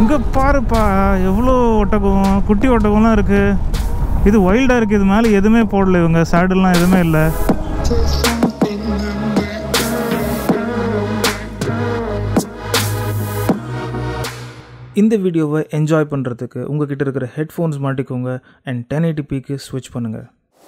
இங்கே பாருப்பா எவ்வளோ ஒட்டகம் குட்டி ஒட்டகம்லாம் இருக்குது இது வைல்டாக இருக்குது இது மேலே எதுவுமே போடல இவங்க சேடல்லாம் எதுவுமே இல்லை இந்த வீடியோவை என்ஜாய் பண்ணுறதுக்கு உங்ககிட்ட இருக்கிற ஹெட்ஃபோன்ஸ் மாட்டிக்கோங்க அண்ட் டென் எயிட்டிபிக்கு ஸ்விட்ச் பண்ணுங்கள்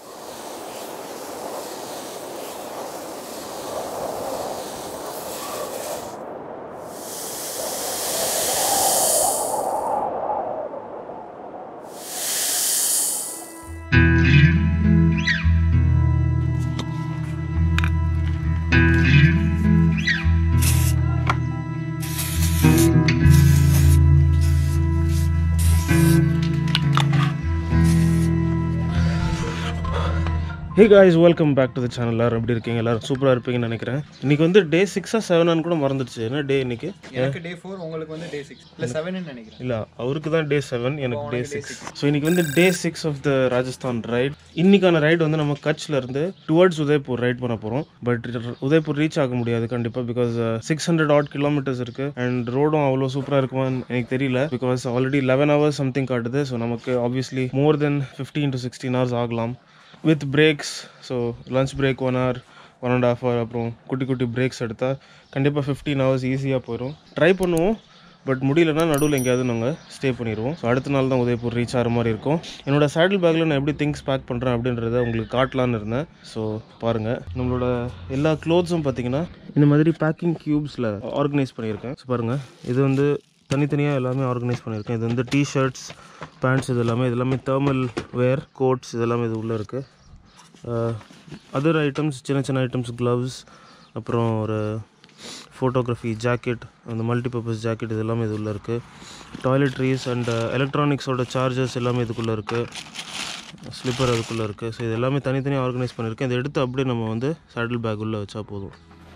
hey guys welcome back to the channel எல்லாரும் எப்படி இருக்கீங்க எல்லாரும் சூப்பராக இருப்பீங்கன்னு நினைக்கிறேன் இன்னைக்கு வந்து டே சிக்ஸா செவனான்னு கூட மறந்துடுச்சு என்ன டே இன்னைக்கு எனக்கு டே ஃபோர் உங்களுக்கு வந்து டே சிக்ஸ் இல்லை செவன்னு நினைக்கிறேன் இல்லை அவருக்கு தான் டே செவன் எனக்கு டே சிக்ஸ் ஸோ இன்னைக்கு வந்து day six of the Rajasthan ride இன்னைக்கான ரைடு வந்து நம்ம கட்ச்ல இருந்து டுவர்ட்ஸ் உதய்பூர் ரைட் பண்ண போகிறோம் பட் உதய்பூர் ரீச் ஆக முடியாது கண்டிப்பாக because six hundred odd kilometres இருக்கு அண்ட் ரோடும் அவ்வளோ சூப்பராக இருக்குமான்னு எனக்கு தெரியல because already eleven hours something காட்டுது ஸோ நமக்கு obviously more then fifteen to sixteen hours ஆகலாம் with breaks so lunch break one hour one and half hour அப்புறம் குட்டி குட்டி பிரேக்ஸ் எடுத்தால் கண்டிப்பாக ஃபிஃப்டீன் ஹவர்ஸ் ஈஸியாக போயிடும் ட்ரை பண்ணுவோம் பட் முடியலன்னா நடுவில் எங்கேயாவது நாங்கள் ஸ்டே பண்ணிடுவோம் ஸோ அடுத்த நாள் தான் உதயபூர் ரீச் ஆகிற மாதிரி இருக்கும் என்னோட சேடில் பேக்கில் நான் எப்படி திங்ஸ் பேக் பண்ணுறேன் அப்படின்றத உங்களுக்கு காட்டலான்னு இருந்தேன் ஸோ பாருங்கள் நம்மளோட எல்லா க்ளோத்ஸும் பார்த்தீங்கன்னா இந்த மாதிரி பேக்கிங் க்யூப்ஸில் ஆர்கனைஸ் பண்ணியிருக்கேன் ஸோ பாருங்கள் இது வந்து தனித்தனியாக எல்லாமே ஆர்கனைஸ் பண்ணியிருக்கேன் இது வந்து டிஷர்ட்ஸ் பேண்ட்ஸ் இது எல்லாமே இது எல்லாமே தேர்மல் வேர் கோட்ஸ் இது எல்லாமே இது உள்ளே இருக்குது அதர் ஐட்டம்ஸ் சின்ன சின்ன ஐட்டம்ஸ் க்ளவ்ஸ் அப்புறம் ஒரு ஃபோட்டோகிராஃபி ஜாக்கெட் அந்த மல்டிபர்பஸ் ஜாக்கெட் இது எல்லாமே இது உள்ளே இருக்குது டாய்லெட்ரிஸ் அண்ட் எலக்ட்ரானிக்ஸோட சார்ஜர்ஸ் எல்லாமே இதுக்குள்ளே இருக்குது ஸ்லிப்பர் அதுக்குள்ளே இருக்குது ஸோ இது எல்லாமே தனித்தனியாக ஆர்கனைஸ் பண்ணியிருக்கேன் இதை எடுத்து அப்படியே நம்ம வந்து சேடில் பேக் உள்ளே வச்சா போதும்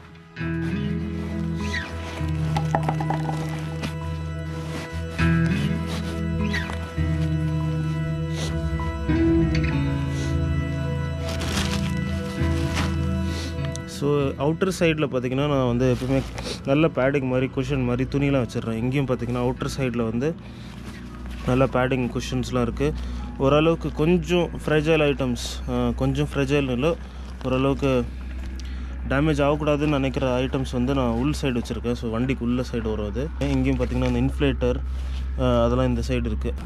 ஸோ அவுட்டர் சைடில் பார்த்தீங்கன்னா நான் வந்து எப்பவுமே நல்ல பேடிங் மாதிரி குஷன் மாதிரி துணிலாம் வச்சிடுறேன் இங்கேயும் பார்த்தீங்கன்னா அவுட்டர் சைடில் வந்து நல்ல பேடிங் குஷன்ஸ்லாம் இருக்குது ஓரளவுக்கு கொஞ்சம் ஃப்ரெஜைல் ஐட்டம்ஸ் கொஞ்சம் ஃப்ரெஜைல் இல்லை ஓரளவுக்கு டேமேஜ் ஆகக்கூடாதுன்னு நினைக்கிற ஐட்டம்ஸ் வந்து நான் உள் சைடு வச்சுருக்கேன் ஸோ வண்டிக்கு உள்ள சைடு வரும் அது இங்கேயும் பார்த்தீங்கன்னா அந்த இன்ஃப்ளேட்டர் அதெல்லாம் இந்த சைடு இருக்குது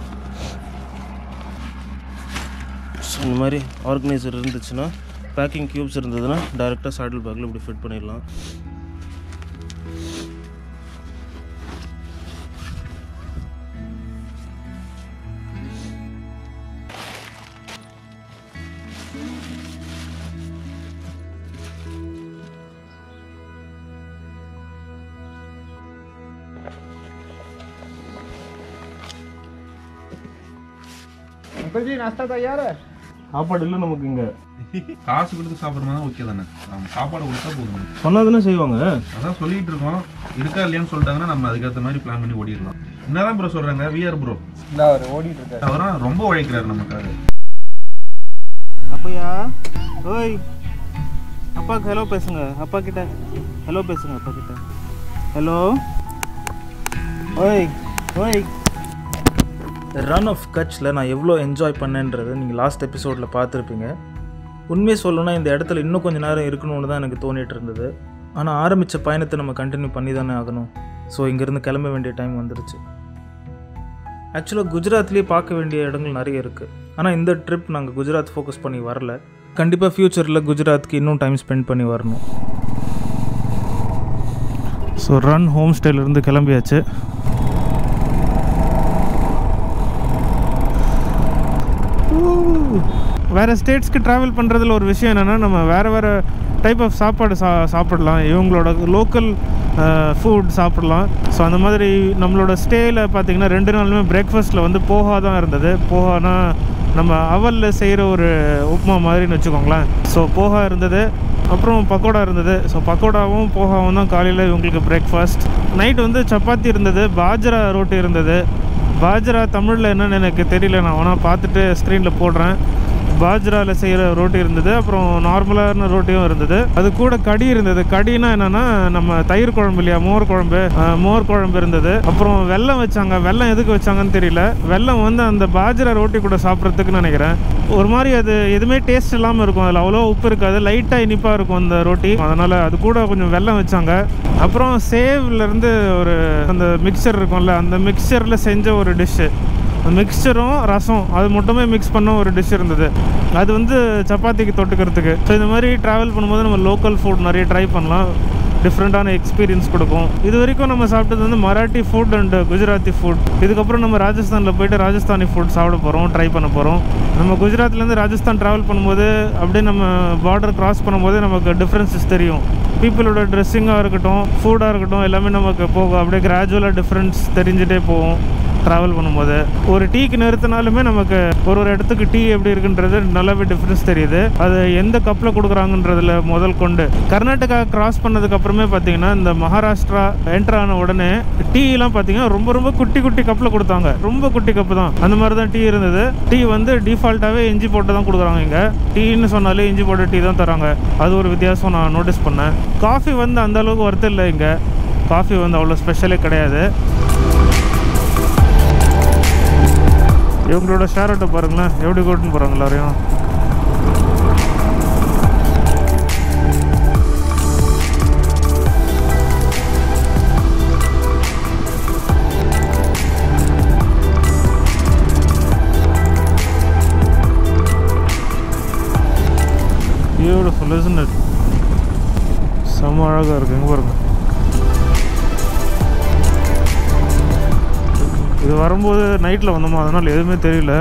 ஸோ இந்த மாதிரி ஆர்கனைசர் இருந்துச்சுன்னா பேக்கிங் க்யூப்ஸ் இருந்ததுன்னா டேரெக்டாக சாடில் பேக்கில் இப்படி ஃபிட் பண்ணிடலாம் अंकल जी नाश्ता तैयार है சாப்பாடு இல்லை நமக்கு இங்கே காசு கொடுத்து சாப்பிட்றமா ஓகே தானே நம்ம சாப்பாடு கொடுத்தா போதும் சொன்னால் தானே செய்வாங்க அதான் சொல்லிட்டு இருக்கோம் இருக்கா இல்லையான்னு சொல்லிட்டாங்கன்னா நம்ம அதுக்கேற்ற மாதிரி பிளான் பண்ணி ஓடிடலாம் என்னதான் ப்ரோ சொல்றாங்க விஆர் ப்ரோ இந்த அவர் ஓடிட்டு இருக்காரு அவரும் ரொம்ப உழைக்கிறாரு நமக்காக அப்பையா ஓய் அப்பாவுக்கு ஹலோ பேசுங்க அப்பா கிட்ட ஹலோ பேசுங்க அப்பா கிட்ட ஹலோ ஓய் ஓய் ரன் ஆஃப் கட்ச்சில் நான் எவ்வளோ என்ஜாய் பண்ணேன்றதை நீங்கள் லாஸ்ட் எபிசோடில் பார்த்துருப்பீங்க உண்மையை சொல்லணும்னா இந்த இடத்துல இன்னும் கொஞ்சம் நேரம் இருக்கணும்னு தான் எனக்கு தோணிட்டு இருந்தது ஆனால் ஆரம்பித்த பயணத்தை நம்ம கண்டினியூ பண்ணி தானே ஆகணும் ஸோ இங்கேருந்து கிளம்ப வேண்டிய டைம் வந்துருச்சு ஆக்சுவலாக குஜராத்லேயே பார்க்க வேண்டிய இடங்கள் நிறைய இருக்குது ஆனால் இந்த ட்ரிப் நாங்கள் குஜராத் ஃபோக்கஸ் பண்ணி வரல கண்டிப்பாக ஃப்யூச்சரில் குஜராத்துக்கு இன்னும் டைம் ஸ்பெண்ட் பண்ணி வரணும் ஸோ ரன் ஹோம் ஸ்டேலேருந்து கிளம்பியாச்சு வேறு ஸ்டேட்ஸ்க்கு ட்ராவல் பண்ணுறதுல ஒரு விஷயம் என்னென்னா நம்ம வேறு வேறு டைப் ஆஃப் சாப்பாடு சா சாப்பிடலாம் இவங்களோட லோக்கல் ஃபுட் சாப்பிடலாம் ஸோ அந்த மாதிரி நம்மளோட ஸ்டேயில் பார்த்தீங்கன்னா ரெண்டு நாளுமே பிரேக்ஃபாஸ்ட்டில் வந்து போஹா தான் இருந்தது போஹானா நம்ம அவலில் செய்கிற ஒரு உப்புமா மாதிரின்னு வச்சுக்கோங்களேன் ஸோ போஹா இருந்தது அப்புறம் பக்கோடா இருந்தது ஸோ பக்கோடாவும் போஹாவும் தான் காலையில் இவங்களுக்கு பிரேக்ஃபாஸ்ட் நைட் வந்து சப்பாத்தி இருந்தது பாஜ்ரா ரோட்டி இருந்தது பாஜ்ரா தமிழில் என்னன்னு எனக்கு தெரியல நான் வேணால் பார்த்துட்டு ஸ்க்ரீனில் போடுறேன் பாஜ்ராவில் செய்கிற ரோட்டி இருந்தது அப்புறம் நார்மலான ரோட்டியும் இருந்தது அது கூட கடி இருந்தது கடினா என்னன்னா நம்ம தயிர் குழம்பு இல்லையா மோர் குழம்பு அஹ், மோர் குழம்பு இருந்தது அப்புறம் வெல்லம் வச்சாங்க வெல்லம் எதுக்கு வச்சாங்கன்னு தெரியல வெல்லம் வந்து அந்த பாஜ்ரா ரோட்டி கூட சாப்பிட்றதுக்குன்னு நினைக்கிறேன் ஒரு மாதிரி அது எதுவுமே டேஸ்ட் இல்லாமல் இருக்கும் அதில் அவ்வளோ உப்பு இருக்காது லைட்டாக இனிப்பாக இருக்கும் அந்த ரோட்டி அதனால் அது கூட கொஞ்சம் வெல்லம் வச்சாங்க அப்புறம் சேவ்லேருந்து ஒரு அந்த மிக்சர் இருக்கும்ல அந்த மிக்சரில் செஞ்ச ஒரு டிஷ்ஷு மிக்சரும் ரசம் அது மட்டுமே மிக்ஸ் பண்ண ஒரு டிஷ் இருந்தது அது வந்து சப்பாத்திக்கு தொட்டுக்கிறதுக்கு ஸோ இந்த மாதிரி ட்ராவல் பண்ணும்போது நம்ம லோக்கல் ஃபுட் நிறைய ட்ரை பண்ணலாம் டிஃப்ரெண்ட்டான எக்ஸ்பீரியன்ஸ் கொடுக்கும் இது வரைக்கும் நம்ம சாப்பிட்டது வந்து Marathi food and Gujarati food இதுக்கப்புறம் நம்ம ராஜஸ்தானில் போயிட்டு ராஜஸ்தானி ஃபுட் சாப்பிட போகிறோம் ட்ரை பண்ண போகிறோம் நம்ம குஜராத்லேருந்து ராஜஸ்தான் ட்ராவல் பண்ணும்போது அப்படியே நம்ம பார்டர் கிராஸ் பண்ணும்போது நமக்கு டிஃப்ரென்சஸ் தெரியும் பீப்புளோட ட்ரெஸ்ஸிங்காக இருக்கட்டும் ஃபுட்டாக இருக்கட்டும் எல்லாமே நமக்கு போகும் அப்படியே கிராஜுவலாக டிஃப்ரென்ஸ் தெரிஞ்சுட்டே போகும் ட்ராவல் பண்ணும்போது ஒரு டீக்கு நிறுத்தினாலுமே நமக்கு ஒரு ஒரு இடத்துக்கு டீ எப்படி இருக்குன்றது நல்லாவே டிஃப்ரென்ஸ் தெரியுது அது எந்த கப்பில் கொடுக்குறாங்கன்றதுல முதல் கொண்டு கர்நாடகா கிராஸ் பண்ணதுக்கு அப்புறமே பார்த்தீங்கன்னா இந்த மகாராஷ்டிரா என்டர் ஆன உடனே டீலாம் பார்த்தீங்கன்னா ரொம்ப ரொம்ப குட்டி குட்டி கப்பில் கொடுத்தாங்க ரொம்ப குட்டி கப்பு தான் அந்த மாதிரி தான் டீ இருந்தது டீ வந்து டிஃபால்ட்டாகவே இஞ்சி போட்டு தான் கொடுக்குறாங்க இங்கே டீன்னு சொன்னாலே இஞ்சி போட்ட டீ தான் தராங்க அது ஒரு வித்தியாசம் நான் நோட்டீஸ் பண்ணேன் காஃபி வந்து அந்த அளவுக்கு ஒர்த்து இல்லை இங்கே காஃபி வந்து அவ்வளோ ஸ்பெஷலே கிடையாது இவங்களோட ஷேர் ஆட்டோ பாருங்களேன் எப்படி கூட்டின்னு போகிறாங்க எல்லாரையும் பியூட்டிஃபுல் isn't it செம்ம அழகாக இருக்கு எங்கே பாருங்க இது வரும்போது நைட்டில் வந்தோமா அதனால் எதுவுமே தெரியல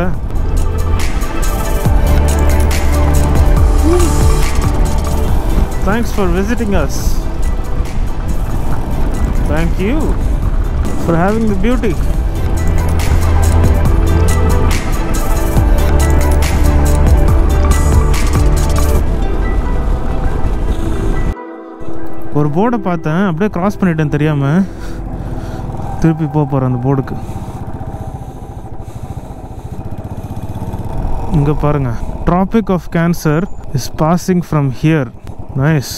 thanks for visiting us thank you for having the beauty ஒரு போர்டை பார்த்தேன் அப்படியே கிராஸ் பண்ணிட்டேன் தெரியாமல் திருப்பி போக போகிறேன் அந்த போர்டுக்கு இங்கே பாருங்க Tropic of Cancer is passing from here nice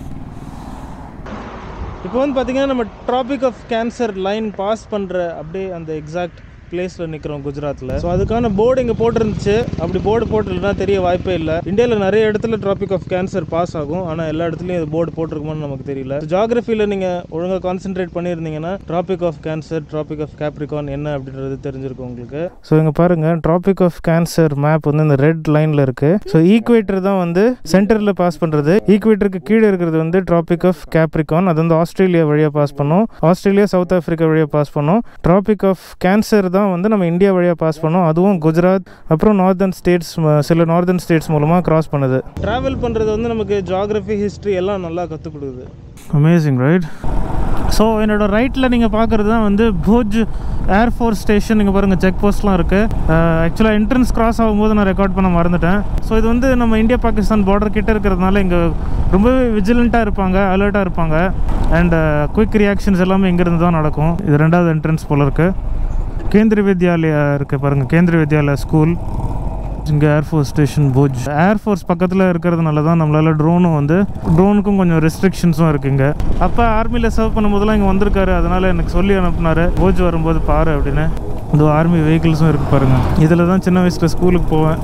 இப்போ வந்து பார்த்தீங்கன்னா நம்ம Tropic of Cancer line pass பண்ணுற அப்படியே அந்த எக்ஸாக்ட் பிளேஸில் நிற்கிறோம் குஜராத்தில் ஸோ அதுக்கான போர்டு இங்கே போட்டிருந்துச்சு அப்படி போர்டு போட்டுலனா தெரிய வாய்ப்பே இல்லை இந்தியாவில் நிறைய இடத்துல ட்ராபிக் ஆஃப் கேன்சர் பாஸ் ஆகும் ஆனால் எல்லா இடத்துலையும் இது போர்டு போட்டிருக்குமான்னு நமக்கு தெரியல ஜாகிரஃபியில் நீங்கள் ஒழுங்காக கான்சென்ட்ரேட் பண்ணியிருந்தீங்கன்னா Tropic of Cancer Tropic of Capricorn என்ன அப்படின்றது தெரிஞ்சிருக்கும் உங்களுக்கு ஸோ இங்கே பாருங்கள் ட்ராபிக் ஆஃப் கேன்சர் மேப் வந்து இந்த ரெட் லைனில் இருக்குது ஸோ ஈக்குவேட்டர் தான் வந்து சென்டரில் பாஸ் பண்ணுறது ஈக்குவேட்டருக்கு கீழே இருக்கிறது வந்து ட்ராபிக் ஆஃப் கேப்ரிகான் அது வந்து ஆஸ்திரேலியா வழியாக பாஸ் பண்ணோம் ஆஸ்திரேலியா சவுத் ஆஃப்ரிக்கா வழியாக பாஸ் பண்ணோம் ட்ராபிக் ஆஃப் கேன்சர் தான் வந்து நம்ம இந்தியா வழியாக பாஸ் பண்ணோம் அதுவும் குஜராத் அப்புறம் நார்தர்ன் ஸ்டேட்ஸ் சில நார்தர்ன் ஸ்டேட்ஸ் மூலமாக கிராஸ் பண்ணுது ட்ராவல் பண்ணுறது வந்து நமக்கு ஜாகிரஃபி ஹிஸ்ட்ரி எல்லாம் நல்லா கற்றுக் கொடுக்குது அமேசிங் ரைட் ஸோ என்னோட ரைட்டில் நீங்கள் பார்க்குறது தான் வந்து பூஜ் ஏர்ஃபோர்ஸ் ஸ்டேஷன் நீங்கள் பாருங்கள் செக் போஸ்ட்லாம் இருக்குது ஆக்சுவலாக என்ட்ரன்ஸ் கிராஸ் ஆகும்போது நான் ரெக்கார்ட் பண்ண மறந்துட்டேன் ஸோ இது வந்து நம்ம இந்தியா பாகிஸ்தான் பார்டர் கிட்ட இருக்கிறதுனால இங்கே ரொம்பவே விஜிலண்ட்டாக இருப்பாங்க அலர்ட்டாக இருப்பாங்க அண்ட் குயிக் ரியாக்ஷன்ஸ் எல்லாமே இங்கேருந்து தான் நடக்கும் இது ரெண்டாவது என்ட்ரன்ஸ் போல் இருக்குது கேந்திரிய வித்யாலயா இருக்குது பாருங்கள் கேந்திரிய வித்யாலயா ஸ்கூல் இங்கே ஏர்ஃபோர்ஸ் ஸ்டேஷன் பூஜ் ஏர்ஃபோர்ஸ் பக்கத்தில் இருக்கிறதுனால தான் நம்மளால் ட்ரோனும் வந்து ட்ரோனுக்கும் கொஞ்சம் ரெஸ்ட்ரிக்ஷன்ஸும் இருக்குங்க அப்போ ஆர்மியில் சர்வ் பண்ணும்போதெல்லாம் இங்கே வந்திருக்காரு அதனால் எனக்கு சொல்லி அனுப்புனாரு பூஜ் வரும்போது பாரு அப்படின்னு இந்த ஆர்மி வெஹிக்கிள்ஸும் இருக்குது பாருங்கள் இதில் தான் சின்ன வயசில் ஸ்கூலுக்கு போவேன்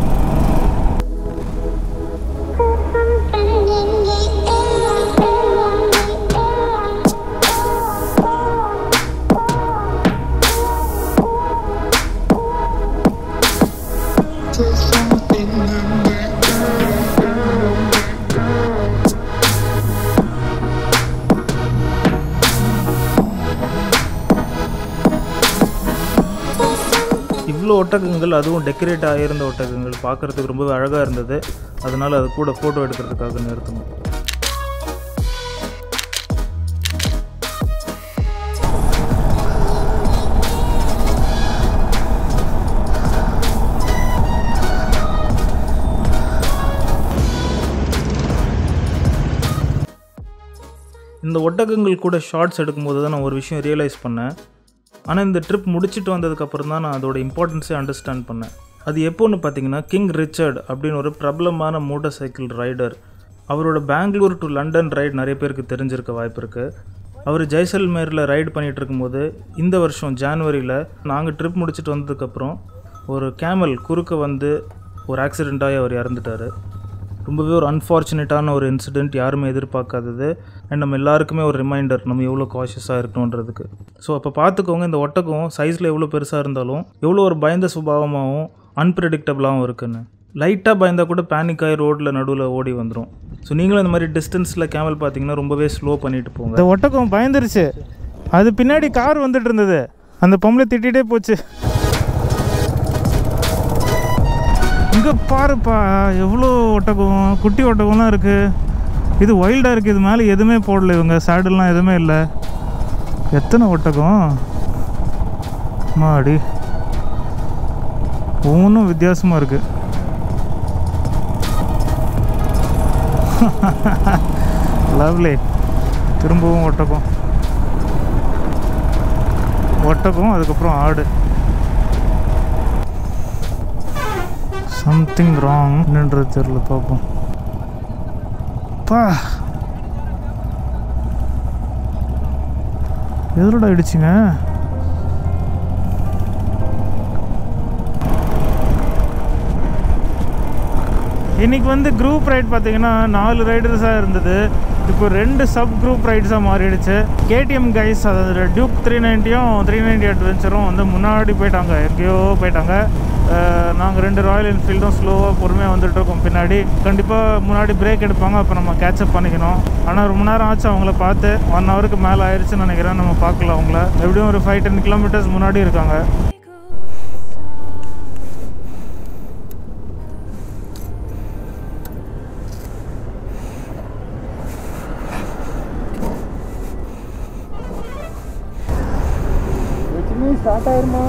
இவ்வளோ ஒட்டகங்கள் அதுவும் டெக்கரேட் ஆகியிருந்த ஒட்டகங்கள் பார்க்குறதுக்கு ரொம்பவே அழகாக இருந்தது அதனால் அது கூட ஃபோட்டோ எடுக்கிறதுக்காக நிறுத்தணும் இந்த ஒட்டகங்கள் கூட ஷார்ட்ஸ் எடுக்கும்போது தான் நான் ஒரு விஷயம் ரியலைஸ் பண்ணேன் ஆனால் இந்த ட்ரிப் முடிச்சுட்டு வந்ததுக்கப்புறம் தான் நான் அதோட இம்பார்ட்டன்ஸே அண்டர்ஸ்டாண்ட் பண்ணேன் அது எப்போன்னு பார்த்தீங்கன்னா கிங் ரிச்சர்ட் அப்படின்னு ஒரு பிரபலமான மோட்டார் சைக்கிள் ரைடர் அவரோட பெங்களூர் டு லண்டன் ரைடு நிறைய பேருக்கு தெரிஞ்சிருக்க வாய்ப்பு இருக்குது அவர் ஜெய்சல்மேரில் ரைடு பண்ணிகிட்டு இருக்கும்போது இந்த வருஷம் ஜான்வரியில் நாங்கள் ட்ரிப் முடிச்சுட்டு வந்ததுக்கப்புறம் ஒரு கேமல் குறுக்க வந்து ஒரு ஆக்சிடெண்ட் ஆகி அவர் இறந்துட்டார் ரொம்பவே ஒரு அன்ஃபார்ச்சுனேட்டான ஒரு இன்சிடெண்ட் யாருமே எதிர்பார்க்காதது அண்ட் நம்ம எல்லாருக்குமே ஒரு ரிமைண்டர் நம்ம எவ்வளோ காஷியஸாக இருக்கணுன்றதுக்கு ஸோ அப்போ பார்த்துக்கோங்க இந்த ஒட்டகம் சைஸில் எவ்வளோ பெருசாக இருந்தாலும் எவ்வளோ ஒரு பயந்த சுபாவமாகவும் அன்பிரடிக்டபுளாகவும் இருக்குன்னு லைட்டாக பயந்தால் கூட பேனிக் ஆகி ரோட்டில் நடுவில் ஓடி வந்துடும் ஸோ நீங்களும் இந்த மாதிரி டிஸ்டன்ஸில் கேமல் பார்த்தீங்கன்னா ரொம்பவே ஸ்லோ பண்ணிட்டு போங்க இந்த ஒட்டகம் பயந்துருச்சு அது பின்னாடி கார் வந்துட்டு இருந்தது அந்த பொம்பளை திட்டிகிட்டே போச்சு இங்கே பாருப்பா எவ்வளோ ஒட்டகம் குட்டி ஒட்டகம்லாம் இருக்குது இது வைல்டாக இருக்குது இது மேலே எதுவுமே போடல இவங்க சேடல்லாம் எதுவுமே இல்லை எத்தனை ஒட்டகம் மாடி ஒவ்வொன்றும் வித்தியாசமாக இருக்குது லவ்லி திரும்பவும் ஒட்டகம் ஒட்டகம் அதுக்கப்புறம் ஆடு சம்திங் ராங் என்னன்றது தெரியல பார்ப்போம் பா எதிரோட அடிச்சிங்க இன்னைக்கு வந்து குரூப் ரைட் பார்த்தீங்கன்னா நாலு ரைடர்ஸாக இருந்தது இப்போ ரெண்டு சப் குரூப் ரைட்ஸாக மாறிடுச்சு கேடிஎம் கைஸ் அதாவது டியூக் த்ரீ நைன்ட்டியும் த்ரீ நைன்ட்டி அட்வென்ச்சரும் வந்து முன்னாடி போயிட்டாங்க எங்கேயோ போயிட்டாங்க நாங்கள் ரெண்டு ராயல் என்ஃபீல்டும் ஸ்லோவாக பொறுமையாக வந்துட்டு இருக்கோம் பின்னாடி கண்டிப்பாக முன்னாடி பிரேக் எடுப்பாங்க அப்போ நம்ம கேட்சப் பண்ணிக்கணும் ஆனால் ரொம்ப நேரம் ஆச்சு அவங்கள பார்த்து ஒன் ஹவருக்கு மேலே ஆயிடுச்சுன்னு நினைக்கிறேன் நம்ம பார்க்கல அவங்கள எப்படியும் ஒரு ஃபைவ் டென் கிலோமீட்டர்ஸ் முன்னாடி இருக்காங்க சின்ன ஸ்டார்ட் ஆயிருமா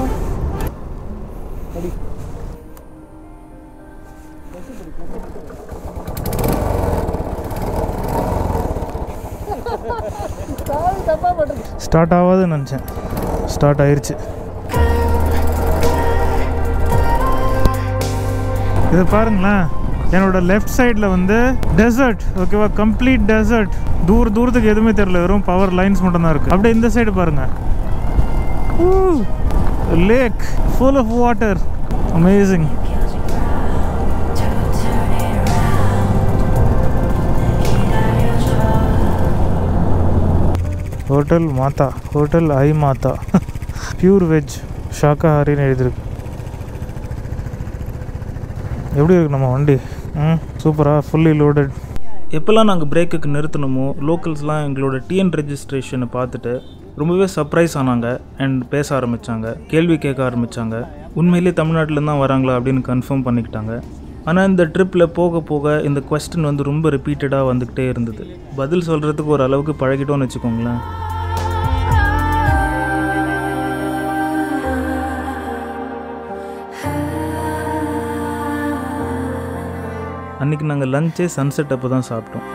ஸ்டார்ட் ஆகாதுன்னு நினச்சேன் ஸ்டார்ட் ஆயிருச்சு இது பாருங்களேன் என்னோட லெஃப்ட் சைடில் வந்து டெசர்ட் ஓகேவா கம்ப்ளீட் டெசர்ட் தூர தூரத்துக்கு எதுவுமே தெரியல வெறும் பவர் லைன்ஸ் மட்டும் தான் இருக்குது அப்படியே இந்த சைடு பாருங்க lake full of water amazing hotel Mata hotel Aai Mata pure veg ஷாக்காஹாரின்னு எழுதியிருக்கு எப்படி இருக்கு நம்ம வண்டி ம் சூப்பராக ஃபுல்லி லோடட் எப்போல்லாம் நாங்கள் பிரேக்குக்கு நிறுத்தணுமோ லோக்கல்ஸ்லாம் எங்களோட டிஎன் ரெஜிஸ்ட்ரேஷனை பார்த்துட்டு ரொம்பவே சர்ப்ரைஸ் ஆனாங்க அண்ட் பேச ஆரம்பித்தாங்க கேள்வி கேட்க ஆரம்பித்தாங்க உண்மையிலே தமிழ்நாட்டில் தான் வராங்களா அப்படின்னு கன்ஃபார்ம் பண்ணிக்கிட்டாங்க ஆனால் இந்த ட்ரிப்பில் போக போக இந்த கொஸ்டின் வந்து ரொம்ப ரிப்பீட்டடாக வந்துக்கிட்டே இருந்தது பதில் சொல்கிறதுக்கு ஒரு அளவுக்கு பழகிட்டோம்னு வச்சுக்கோங்களேன் அன்றைக்கி நாங்கள் லஞ்சே சன்செட் அப்போ தான் சாப்பிட்டோம்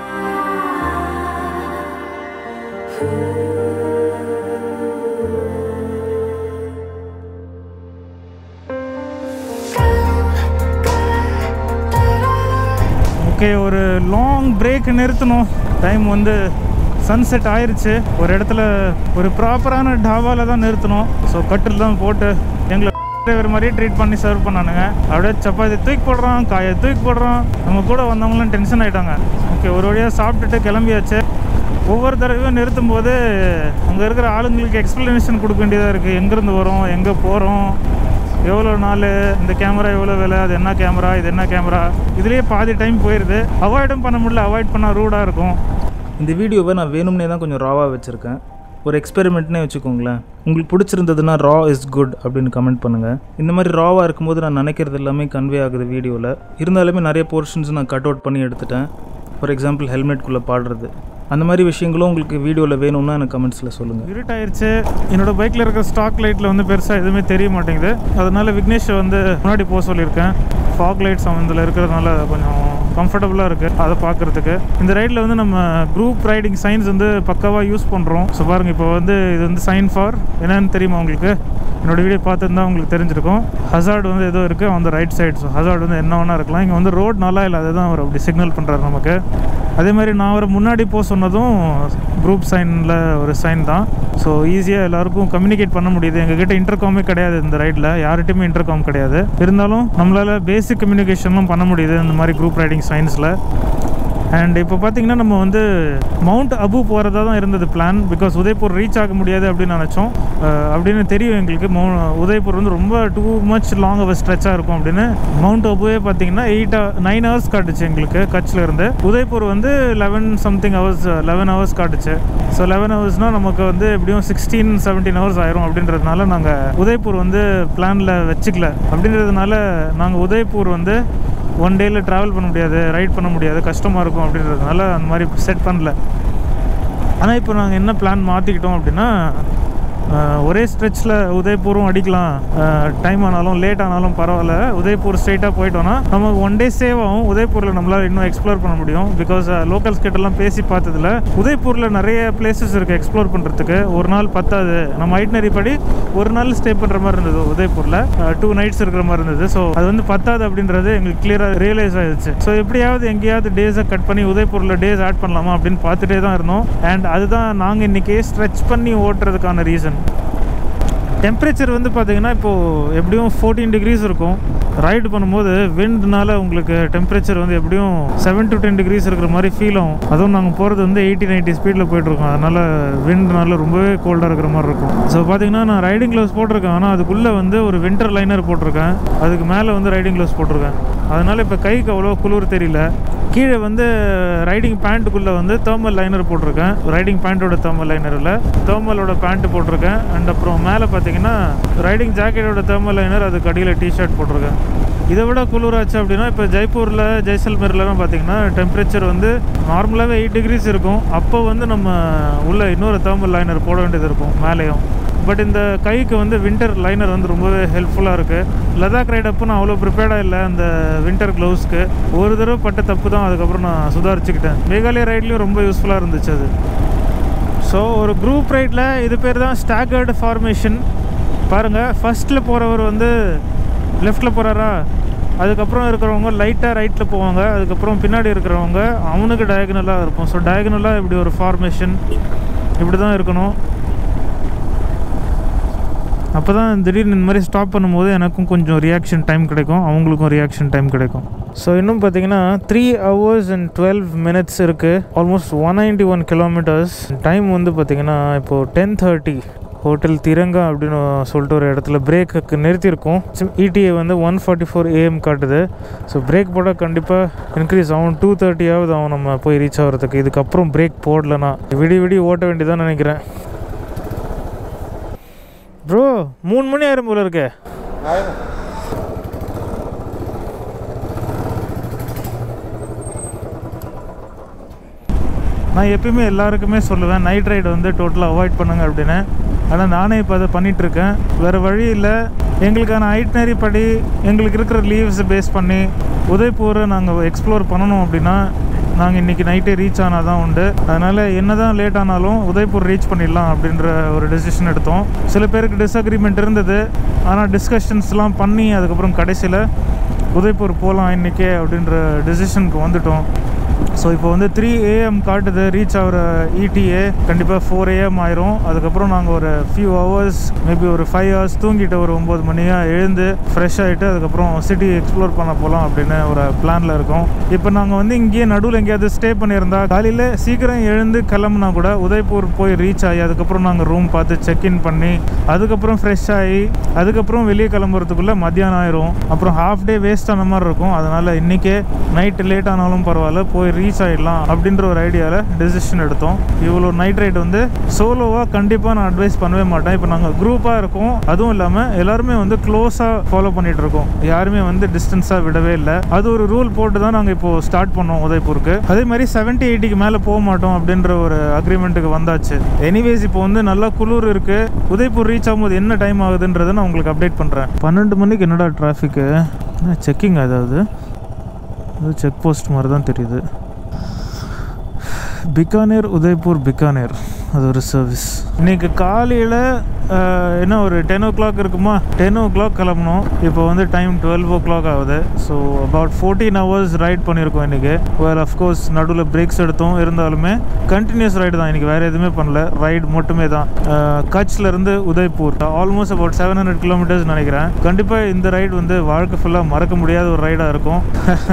ஓகே ஒரு லாங் பிரேக் நிறுத்தணும் டைம் வந்து சன்செட் ஆயிருச்சு ஒரு இடத்துல ஒரு ப்ராப்பரான டாபாவில் தான் நிறுத்தணும் ஸோ கட்டில் தான் போட்டு எங்களை டிரைவர் மாதிரியே ட்ரீட் பண்ணி சர்வ் பண்ணானுங்க அப்படியே சப்பாத்தி தூக்கி போடுறான் காயை தூக்கி போடுறான் நம்ம கூட வந்தவங்களாம் டென்ஷன் ஆகிட்டாங்க ஓகே ஒரு வழியாக சாப்பிட்டுட்டு கிளம்பியாச்சு ஒவ்வொரு தடவையும் நிறுத்தும் போது அங்கே இருக்கிற ஆளுங்களுக்கு எக்ஸ்ப்ளனேஷன் கொடுக்க வேண்டியதாக இருக்குது எங்கேருந்து வரோம் எங்கே போகிறோம் எவ்வளோ நாள் இந்த கேமரா எவ்வளோ விலை அது என்ன கேமரா இது என்ன கேமரா இதுலேயே பாதி டைம் போயிடுது அவாய்டும் பண்ண முடியல அவாய்ட் பண்ணால் ரூடாக இருக்கும் இந்த வீடியோவை நான் வேணும்னே தான் கொஞ்சம் ராவாக வச்சுருக்கேன் ஒரு எக்ஸ்பெரிமெண்ட்னே வச்சுக்கோங்களேன் உங்களுக்கு பிடிச்சிருந்ததுன்னா ரா இஸ் குட் அப்படின்னு கமெண்ட் பண்ணுங்கள் இந்த மாதிரி ராவாக இருக்கும்போது நான் நினைக்கிறது எல்லாமே கன்வே ஆகுது வீடியோவில் இருந்தாலுமே நிறைய போர்ஷன்ஸ் நான் கட் அவுட் பண்ணி எடுத்துட்டேன் ஃபார் எக்ஸாம்பிள் ஹெல்மெட்குள்ளே பாடுறது அந்த மாதிரி விஷயங்களும் உங்களுக்கு வீடியோவில் வேணும்னா எனக்கு கமெண்ட்ஸில் சொல்லுங்கள் இருட்டாயிருச்சு என்னோட பைக்கில் இருக்கிற ஸ்டாக் லைட்டில் வந்து பெருசாக எதுவுமே தெரிய மாட்டேங்குது அதனால விக்னேஷை வந்து முன்னாடி போக சொல்லியிருக்கேன் ஃபாக் லைட்ஸ் இதில் இருக்கிறதுனால கொஞ்சம் கம்ஃபர்டபுளாக இருக்குது அதை பார்க்குறதுக்கு இந்த ரைடில் வந்து நம்ம குரூப் ரைடிங் சைன்ஸ் வந்து பக்காவாக யூஸ் பண்ணுறோம் ஸோ பாருங்கள் இப்போ வந்து இது வந்து சைன் ஃபார் என்னன்னு தெரியுமா உங்களுக்கு என்னோட வீடியோ பார்த்துருந்தா உங்களுக்கு தெரிஞ்சிருக்கும் ஹசார்டு வந்து ஏதோ இருக்குது அந்த ரைட் சைடு ஸோ ஹசார்டு வந்து என்ன வேணா இருக்கலாம் இங்கே வந்து ரோட் நல்லா இல்லை அதுதான் அவர் அப்படி சிக்னல் பண்ணுறாரு நமக்கு அதே மாதிரி நான் அவர் முன்னாடி போக சொன்னதும் குரூப் சைனில் ஒரு சைன் தான் ஸோ ஈஸியாக எல்லாருக்கும் கம்யூனிகேட் பண்ண முடியுது எங்ககிட்ட இன்டர்காமே கிடையாது இந்த ரைடில் யார்கிட்டையுமே இன்டர்காம் கிடையாது இருந்தாலும் நம்மளால் பேசிக் கம்யூனிகேஷன்லாம் பண்ண முடியுது இந்த மாதிரி குரூப் ரைடிங் சைன்ஸில் அண்ட் இப்போ பார்த்தீங்கன்னா நம்ம வந்து மவுண்ட் அபு போகிறதா தான் இருந்தது பிளான் பிகாஸ் உதய்பூர் ரீச் ஆக முடியாது அப்படின்னு நினச்சோம் அஹ் அப்படின்னு தெரியும் எங்களுக்கு மௌ உதய்பூர் வந்து ரொம்ப டூ மச் லாங் அவர் ஸ்ட்ரெச்சாக இருக்கும் அப்படின்னு மவுண்ட் அபுவே பார்த்தீங்கன்னா எயிட் நைன் ஹவர்ஸ் காட்டுச்சு எங்களுக்கு கட்சில் இருந்து உதய்பூர் வந்து eleven something hours eleven hours காட்டுச்சு ஸோ லெவன் ஹவர்ஸ்னால் நமக்கு வந்து எப்படியும் சிக்ஸ்டீன் செவன்டீன் ஹவர்ஸ் ஆயிரும் அப்படின்றதுனால நாங்கள் உதய்பூர் வந்து பிளானில் வச்சுக்கல அப்படின்றதுனால நாங்கள் உதய்பூர் வந்து ஒன் டேயில் ட்ராவல் பண்ண முடியாது ரைட் பண்ண முடியாது கஷ்டமாக இருக்கும் அப்படின்றதுனால அந்த மாதிரி செட் பண்ணல ஆனால் இப்போ நாங்கள் என்ன பிளான் மாற்றிக்கிட்டோம் அப்படின்னா அஹ், ஒரே ஸ்ட்ரெச்சில் உதய்பூரும் அடிக்கலாம் டைம் ஆனாலும் லேட் ஆனாலும் பரவாயில்ல உதய்பூர் ஸ்ட்ரைட்டாக போயிட்டோம்னா நமக்கு ஒன் டே சேவ் ஆகும் உதய்பூரில் நம்மளால் இன்னும் எக்ஸ்ப்ளோர் பண்ண முடியும் பிகாஸ் லோக்கல்ஸ் கிட்டலாம் பேசி பார்த்ததுல உதய்பூரில் நிறைய பிளேசஸ் இருக்குது எக்ஸ்ப்ளோர் பண்ணுறதுக்கு ஒரு நாள் பத்தாது நம்ம ஐட்னரி படி ஒரு நாள் ஸ்டே பண்ணுற மாதிரி இருந்தது உதய்பூரில் டூ நைட்ஸ் இருக்கிற மாதிரி இருந்தது ஸோ அது வந்து பத்தாது அப்படின்றது எங்களுக்கு கிளியராக ரியலைஸ் ஆயிடுச்சு ஸோ எப்படியாவது எங்கேயாவது டேஸை கட் பண்ணி உதய்பூரில் டேஸ் ஆட் பண்ணலாமா அப்படின்னு பார்த்துட்டே தான் இருந்தோம் அண்ட் அதுதான் நாங்கள் இன்றைக்கி ஸ்ட்ரெச் பண்ணி ஓட்டுறதுக்கான ரீசன் டெம்பரேச்சர் வந்து பார்த்தீங்கன்னா இப்போது எப்படியும் ஃபோர்டீன் டிகிரிஸ் இருக்கும் ரைடு பண்ணும்போது விண்ட்னால உங்களுக்கு டெம்பரேச்சர் வந்து எப்படியும் செவன் டு டென் டிகிரிஸ் இருக்கிற மாதிரி ஃபீல் ஆகும் அதுவும் நாங்கள் போகிறது வந்து எயிட்டி நைன்ட்டி ஸ்பீடில் போயிட்டுருக்கோம் அதனால் விண்ட்னால ரொம்பவே கோல்டாக இருக்கிற மாதிரி இருக்கும் ஸோ பார்த்தீங்கன்னா நான் ரைடிங் க்ளவுஸ் போட்டிருக்கேன் ஆனால் அதுக்குள்ளே வந்து ஒரு வின்டர் லைனர் போட்டிருக்கேன் அதுக்கு மேலே வந்து ரைடிங் க்ளவுஸ் போட்டிருக்கேன் அதனால் இப்போ கைக்கு அவ்வளோ குளிர் தெரியல கீழே வந்து ரைடிங் பேண்ட்டுக்குள்ளே வந்து தேர்மல் லைனர் போட்டிருக்கேன் ரைடிங் பேண்ட்டோட தேர்மல் லைனரில் தேர்மலோட பேண்ட் போட்டிருக்கேன் அண்ட் அப்புறம் மேலே பார்த்தீங்கன்னா ரைடிங் ஜாக்கெட்டோட தேர்மல் லைனர் அதுக்கு அடியில் டிஷர்ட் போட்டிருக்கேன் இதை விட குளிராச்சு அப்படின்னா இப்போ ஜெய்ப்பூரில் ஜெய்சல்மேர்லலாம் பார்த்தீங்கன்னா டெம்பரேச்சர் வந்து நார்மலாகவே எயிட் டிகிரிஸ் இருக்கும் அப்போ வந்து நம்ம உள்ள இன்னொரு தேர்மல் லைனர் போட வேண்டியது இருக்கும் மேலேயும் பட் இந்த கைக்கு வந்து வின்டர் லைனர் வந்து ரொம்பவே ஹெல்ப்ஃபுல்லாக இருக்குது லடாக் ரைட் அப்போ நான் அவ்வளோ ப்ரிப்பேர்டாக இல்லை அந்த வின்டர் க்ளவுஸ்க்கு ஒரு தடவை பட்ட தப்பு தான் அதுக்கப்புறம் நான் சுதாரிச்சுக்கிட்டேன் மேகாலயா ரைட்லேயும் ரொம்ப யூஸ்ஃபுல்லாக இருந்துச்சு அது ஸோ ஒரு குரூப் ரைடில் இது பேர் தான் ஸ்டாகர்டு ஃபார்மேஷன் பாருங்கள் ஃபஸ்ட்டில் போகிறவர் வந்து லெஃப்ட்டில் போகிறாரா அதுக்கப்புறம் இருக்கிறவங்க லைட்டாக ரைட்டில் போவாங்க அதுக்கப்புறம் பின்னாடி இருக்கிறவங்க அவனுக்கு டயகனலாக இருக்கும் ஸோ டயகனலாக இப்படி ஒரு ஃபார்மேஷன் இப்படி தான் இருக்கணும் அப்போ தான் திடீர்னு இந்த மாதிரி ஸ்டாப் பண்ணும்போது எனக்கும் கொஞ்சம் ரியாக்ஷன் டைம் கிடைக்கும் அவங்களுக்கும் ரியாக்ஷன் டைம் கிடைக்கும் ஸோ இன்னும் பார்த்தீங்கன்னா three hours and twelve minutes இருக்குது almost one ninety one kilometres time வந்து பார்த்தீங்கன்னா இப்போது டென் தேர்ட்டி ஹோட்டல் திரங்கா அப்படின்னு சொல்லிட்டு ஒரு இடத்துல பிரேக்குக்கு நிறுத்தியிருக்கோம் இடிஏ வந்து ஒன் ஃபார்ட்டி ஃபோர் ஏஎம் காட்டுது ஸோ பிரேக் போட்டால் கண்டிப்பாக இன்க்ரீஸ் ஆகும் டூ தேர்ட்டியாவது ஆகும் நம்ம போய் ரீச் ஆகிறதுக்கு இதுக்கப்புறம் பிரேக் போடலனா விடி விடி ஓட்ட வேண்டியதான் நினைக்கிறேன் ப்ரோ மூணு மணி ஆயிரம் போல இருக்கே நான் எப்பயுமே எல்லாருக்குமே சொல்லுவேன் நைட் ரைடு வந்து டோட்டலாக அவாய்ட் பண்ணுங்க அப்படின்னு ஆனால் நானே இப்போ அதை பண்ணிகிட்ருக்கேன் வேறு வழி இல்லை எங்களுக்கான ஐட்னரி படி எங்களுக்கு இருக்கிற லீவ்ஸை பேஸ் பண்ணி உதய்பூரை நாங்கள் எக்ஸ்ப்ளோர் பண்ணணும் அப்படின்னா நாங்கள் இன்றைக்கி நைட்டே ரீச் ஆனால் தான் உண்டு அதனால் என்ன தான் லேட் ஆனாலும் உதய்பூர் ரீச் பண்ணிடலாம் அப்படின்ற ஒரு டெசிஷன் எடுத்தோம் சில பேருக்கு டிஸ்அக்ரிமெண்ட் இருந்தது ஆனால் டிஸ்கஷன்ஸ்லாம் பண்ணி அதுக்கப்புறம் கடைசியில் உதய்பூர் போகலாம் இன்றைக்கே அப்படின்ற டெசிஷனுக்கு வந்துட்டோம் ஸோ இப்போ வந்து த்ரீ ஏஎம் காட்டுது ரீச் ஆகிற இடிஏ கண்டிப்பாக ஃபோர் ஏஎம் ஆயிரும் அதுக்கப்புறம் நாங்கள் ஒரு ஃபியூ ஹவர்ஸ் மேபி ஒரு ஃபைவ் ஹவர்ஸ் தூங்கிட்டு ஒரு ஒம்பது மணியாக எழுந்து ஃப்ரெஷ் ஆகிட்டு அதுக்கப்புறம் சிட்டி எக்ஸ்ப்ளோர் பண்ண போகலாம் அப்படின்னு ஒரு பிளானில் இருக்கோம் இப்போ நாங்கள் வந்து இங்கேயே நடுவில் எங்கேயாவது ஸ்டே பண்ணியிருந்தா காலையில் சீக்கிரம் எழுந்து கிளம்புனா கூட உதய்பூர் போய் ரீச் ஆகி அதுக்கப்புறம் நாங்கள் ரூம் பார்த்து செக்இன் பண்ணி அதுக்கப்புறம் ஃப்ரெஷ் ஆகி அதுக்கப்புறம் வெளியே கிளம்புறதுக்குள்ளே மத்தியானம் ஆயிரும் அப்புறம் ஹாஃப் டே வேஸ்ட் ஆன மாதிரி இருக்கும் அதனால் இன்றைக்கே நைட்டு லேட் ஆனாலும் பரவாயில்ல போய் போய் ரீச் ஆகிடலாம் அப்படின்ற ஒரு ஐடியாவில் டெசிஷன் எடுத்தோம் இவ்வளோ நைட் ரைட் வந்து சோலோவாக கண்டிப்பாக நான் அட்வைஸ் பண்ணவே மாட்டேன் இப்போ நாங்கள் குரூப்பாக இருக்கோம் அதுவும் இல்லாமல் எல்லாருமே வந்து க்ளோஸாக ஃபாலோ பண்ணிட்டு இருக்கோம் யாருமே வந்து டிஸ்டன்ஸாக விடவே இல்லை அது ஒரு ரூல் போட்டு தான் நாங்கள் இப்போ ஸ்டார்ட் பண்ணோம் உதய்பூருக்கு அதே மாதிரி செவன்ட்டி எயிட்டிக்கு மேலே போக மாட்டோம் அப்படின்ற ஒரு அக்ரிமெண்ட்டுக்கு வந்தாச்சு எனிவேஸ் இப்போ வந்து நல்லா குளிர் இருக்கு உதய்பூர் ரீச் ஆகும்போது என்ன டைம் ஆகுதுன்றதை நான் உங்களுக்கு அப்டேட் பண்ணுறேன் பன்னெண்டு மணிக்கு என்னடா டிராஃபிக்கு செக்கிங் அதாவது இது செக் போஸ்ட் மாதிரி தான் தெரியுது பிகானேர் உதய்பூர் பிகானேர் அது ஒரு சர்வீஸ் இன்னைக்கு காலையில் என்ன ஒரு டென் ஓ கிளாக் இருக்குமா டென் ஓ கிளாக் கிளம்பணும் இப்போ வந்து டைம் டுவெல் ஓ கிளாக் ஆகுது so about fourteen hours ride பண்ணியிருக்கோம் இன்றைக்கி வேல் அஃப்கோர்ஸ் நடுவில் பிரேக்ஸ் எடுத்தோம் இருந்தாலுமே கண்டினியூஸ் ரைடு தான் இன்றைக்கி வேறு எதுவுமே பண்ணல ரைடு மட்டுமே தான் கட்ச்லேருந்து Udaipur almost about seven hundred kilometres நினைக்கிறேன் கண்டிப்பாக இந்த ரைடு வந்து வாழ்க்கை ஃபுல்லாக மறக்க முடியாத ஒரு ரைடாக இருக்கும்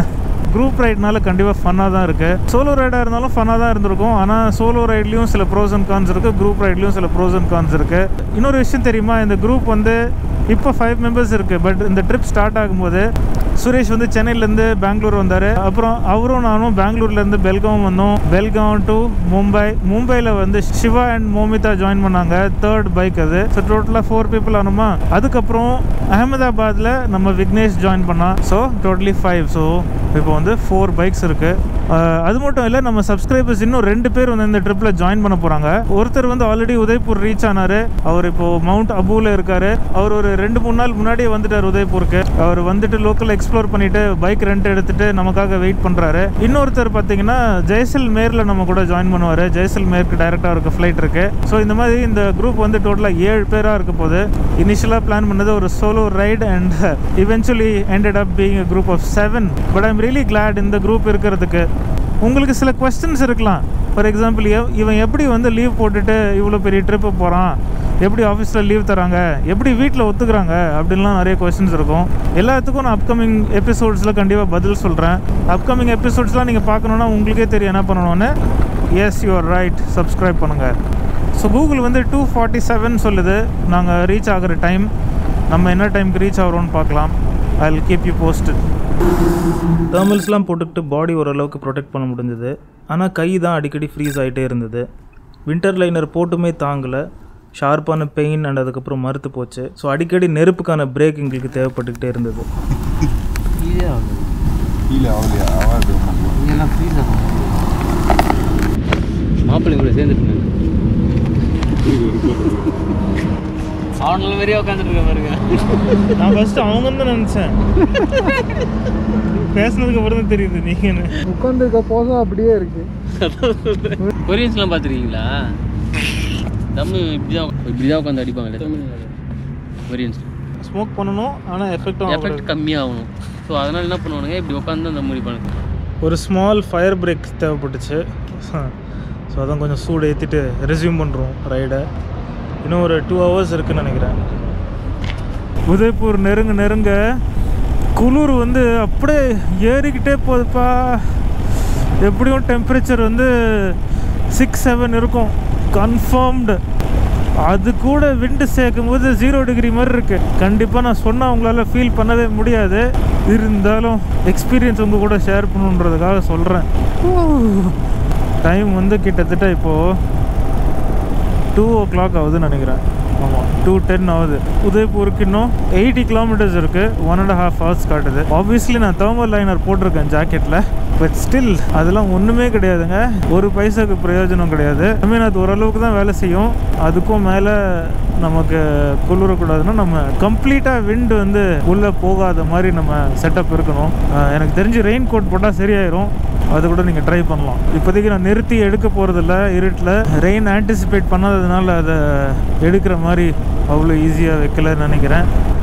குரூப் ரைட்னால கண்டிப்பாக ஃபன்னாக தான் இருக்குது சோலோ ரைடாக இருந்தாலும் ஃபன்னாக தான் இருந்திருக்கும் ஆனால் சோலோ ரைட்லேயும் சில ப்ரோஸ் அண்ட் கான்ஸ் இருக்குது குரூப் ரைட்லேயும் சில ப்ரோஸ் அண்ட் கான்ஸ் இருக்குது இன்னொரு விஷயம் தெரியுமா இந்த குரூப் வந்து இப்போ ஃபைவ் மெம்பர்ஸ் இருக்குது பட் இந்த ட்ரிப் ஸ்டார்ட் ஆகும்போது சுரேஷ் வந்து சென்னையிலேருந்து பெங்களூர் வந்தார் அப்புறம் அவரும் நானும் பெங்களூர்லேருந்து பெல்காம் வந்தோம் பெல்காம் டு மும்பை மும்பையில் வந்து சிவா அண்ட் மோமிதா ஜாயின் பண்ணாங்க தேர்ட் பைக் அது ஸோ டோட்டலாக ஃபோர் பீப்புள் ஆனோமா அதுக்கப்புறம் அகமதாபாத்தில் நம்ம விக்னேஷ் ஜாயின் பண்ணான் ஸோ டோட்டலி ஃபைவ் ஸோ இப்போ வந்து ஃபோர் பைக்ஸ் இருக்குது அது மட்டும் இல்லை நம்ம சப்ஸ்கிரைபர்ஸ் இன்னும் ரெண்டு பேர் வந்து இந்த ட்ரிப்பில் ஜாயின் பண்ண போகிறாங்க ஒருத்தர் வந்து ஆல்ரெடி உதய்பூர் ரீச் ஆனார் அவர் இப்போ மவுண்ட் அபுவில் இருக்காரு அவர் ஒரு ரெண்டு மூணு நாள் முன்னாடியே வந்துட்டார் உதய்பூருக்கு அவர் வந்துட்டு லோக்கல் எக்ஸ்ப்ளோர் பண்ணிட்டு பைக் ரெண்ட் எடுத்துட்டு நமக்காக வெயிட் பண்ணுறாரு இன்னொருத்தர் பார்த்தீங்கன்னா ஜெய்சல்மேரில் நம்ம கூட ஜாயின் பண்ணுவார் ஜெய்சல்மேருக்கு டைரெக்டாக இருக்க ஃப்ளைட் இருக்கு ஸோ இந்த மாதிரி இந்த குரூப் வந்து டோட்டலாக ஏழு பேராக இருக்க போது இனிஷியலாக பிளான் பண்ணது ஒரு solo ride and eventually ended up being a group of seven but I'm really glad இந்த குரூப் இருக்கிறதுக்கு உங்களுக்கு சில கொஸ்டின்ஸ் இருக்கலாம் ஃபார் எக்ஸாம்பிள் இவன் எப்படி வந்து லீவ் போட்டுட்டு இவ்வளோ பெரிய ட்ரிப்பு போகிறான் எப்படி ஆஃபீஸில் லீவ் தராங்க எப்படி வீட்டில் ஒத்துக்கிறாங்க அப்படின்லாம் நிறைய கொஸ்டின்ஸ் இருக்கும் எல்லாத்துக்கும் நான் அப்கமிங் எபிசோட்ஸில் கண்டிப்பாக பதில் சொல்கிறேன் அப்கமிங் எபிசோட்ஸ்லாம் நீங்கள் பார்க்கணுன்னா உங்களுக்கே தெரியும் என்ன பண்ணணும்னு எஸ் யூஆர் ரைட் சப்ஸ்கிரைப் பண்ணுங்கள் ஸோ கூகுள் வந்து டூ ஃபார்ட்டி செவன் சொல்லுது நாங்கள் ரீச் ஆகிற டைம் நம்ம என்ன டைமுக்கு ரீச் ஆகிறோம்னு பார்க்கலாம் I will keep you posted தேர்மல்ஸ்லாம் போட்டுக்கிட்டு பாடி ஓரளவுக்கு ப்ரொடெக்ட் பண்ண முடிஞ்சது ஆனால் கை தான் அடிக்கடி ஃப்ரீஸ் ஆகிட்டே இருந்தது வின்டர் லைனர் போட்டுமே தாங்கலை ஷார்ப்பான பெயின் அண்ட் அதுக்கப்புறம் மறுத்து போச்சு ஸோ அடிக்கடி நெருப்புக்கான பிரேக் எங்களுக்கு தேவைப்பட்டுக்கிட்டே இருந்தது கீழே ஆகலையா ஆகாது மாப்பிள்ளை கூட சேர்ந்துட்டு அவனால மாதிரியே உட்காந்துட்டு இருக்க பாருங்க நான் ஃபஸ்ட்டு அவங்க தான் நினச்சேன் பேசுனதுக்கு அப்புறம் தான் தெரியுது நீங்கள் உட்காந்துருக்க போதும் அப்படியே இருக்கு கொரியன்ஸ்லாம் பார்த்துருக்கீங்களா தம்மு இப்படி தான் இப்படி தான் உட்காந்து அடிப்பாங்களே கொரியன்ஸ் ஸ்மோக் பண்ணணும் ஆனால் எஃபெக்ட் எஃபெக்ட் கம்மியாகணும் ஸோ அதனால் என்ன பண்ணுவானுங்க இப்படி உட்காந்து தான் தம் அடிப்பானுங்க ஒரு ஸ்மால் ஃபயர் பிரேக் தேவைப்பட்டுச்சு ஸோ அதான் கொஞ்சம் சூடு ஏற்றிட்டு ரெஸ்யூம் பண்ணுறோம் ரைடை இன்னும் ஒரு டூ ஹவர்ஸ் இருக்குன்னு நினைக்கிறேன் உதய்பூர் நெருங்க நெருங்க குளிர் வந்து அப்படியே ஏறிக்கிட்டே போகுதுப்பா எப்படியும் டெம்பரேச்சர் வந்து சிக்ஸ் செவன் இருக்கும் கன்ஃபார்ம்டு அது கூட விண்டு சேர்க்கும் போது ஜீரோ டிகிரி மாதிரி இருக்கு கண்டிப்பாக நான் சொன்னால் உங்களால் ஃபீல் பண்ணவே முடியாது இருந்தாலும் எக்ஸ்பீரியன்ஸ் உங்கள் கூட ஷேர் பண்ணணுன்றதுக்காக சொல்கிறேன் டைம் வந்து கிட்டத்தட்ட இப்போது டூ ஓ கிளாக் ஆகுதுன்னு நினைக்கிறேன் ஆமாம் டூ டென் ஆகுது உதய்பூருக்கு இன்னும் எயிட்டி கிலோமீட்டர்ஸ் இருக்குது ஒன் அண்ட் ஹாஃப் ஹவர்ஸ் காட்டுது ஆப்வியஸ்லி நான் தேர்மல் லைனர் போட்டிருக்கேன் ஜாக்கெட்டில் பட் ஸ்டில் அதெல்லாம் ஒன்றுமே கிடையாதுங்க ஒரு பைசாக்கு பிரயோஜனம் கிடையாது ஐ மீன் அது ஓரளவுக்கு தான் வேலை செய்யும் அதுக்கும் மேலே நமக்கு குளிரக்கூடாதுன்னா நம்ம கம்ப்ளீட்டாக விண்டு வந்து உள்ளே போகாத மாதிரி நம்ம செட்டப் இருக்கணும் அஹ் எனக்கு தெரிஞ்சு ரெயின் கோட் போட்டால் சரியாயிரும் அது கூட நீங்கள் ட்ரை பண்ணலாம் இப்போதைக்கு நான் நிறுத்தி எடுக்க போகிறதில்ல இருட்டில் ரெயின் ஆன்டிசிபேட் பண்ணாததுனால அதை எடுக்கிற மாதிரி அவ்வளோ ஈஸியாக வைக்கலன்னு நினைக்கிறேன்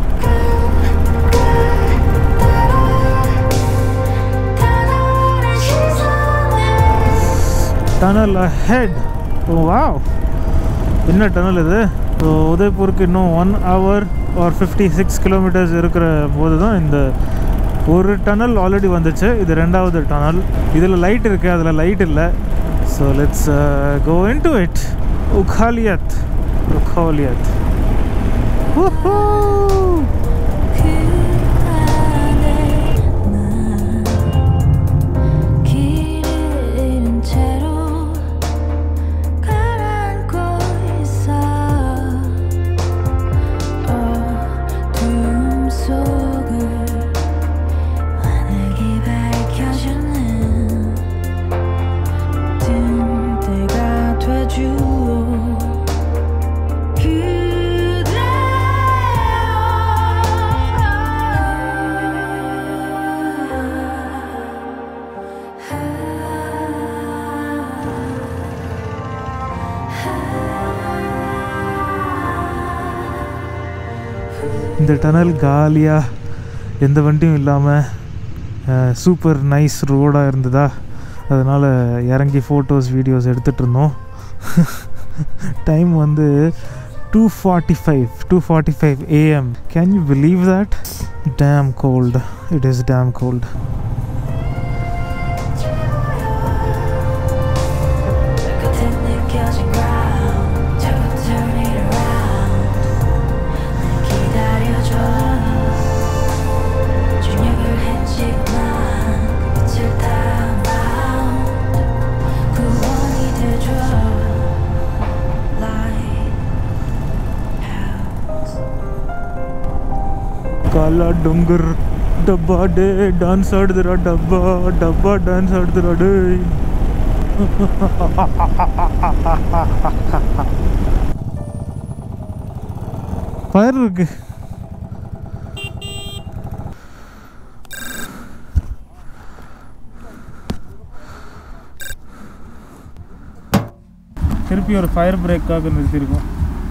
டனல் ஹெட் வாவ் என்ன டனல் இது ஸோ உதய்பூருக்கு இன்னும் one hour or fifty six kilometres இருக்கிற போது தான் இந்த ஒரு டனல் ஆல்ரெடி வந்துச்சு இது ரெண்டாவது டனல் இதில் லைட் இருக்குது அதில் லைட் இல்லை so let's go into it உகாலியத் உகாலியத் 길을 baju இந்த டனல் காலியாக எந்த வண்டியும் இல்லாமல் சூப்பர் நைஸ் ரோடாக இருந்ததா அதனால் இறங்கி ஃபோட்டோஸ் வீடியோஸ் எடுத்துகிட்டு இருந்தோம் டைம் வந்து two forty five two forty five AM can you believe that damn cold it is damn cold 끝에 느껴진 ground 자꾸 turn it around 날 기다려줘 준역을 했지만 그 끝을 따라온 round 구원이 돼줘 Lighthouse काला डोंगर डब्बा डे डांस आடுதுடா டப்பா டப்பா டான்ஸ் ஆடுதுடா டேய் ஃபயர் இருக்கு திருப்பி ஒரு ஃபயர் பிரேக்காக நிறுத்தியிருக்கோம்